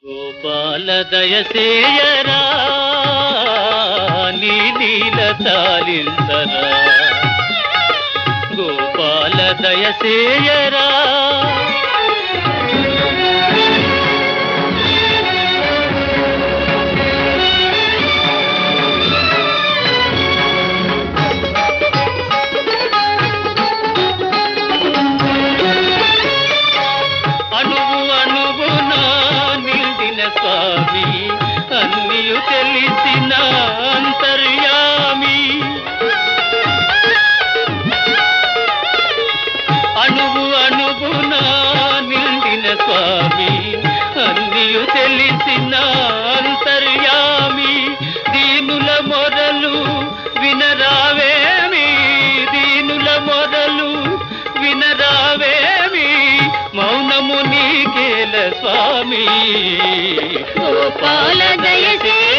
గోపాల దయసేయరా నీ నీల తాలింతరా గోపాల దయసేయరా అణువు అణువున నిండిన స్వామి అన్నియు తెలిసిన అంతర్యామి అణువు అణువున నిండిన స్వామి అన్నియు తెలిసిన అంతర్యామి దీనుల మొరలు వినరావేమి దీనుల మొరలు వినరావేమి మౌనము నీకేల స్వామి గోపాల దయసే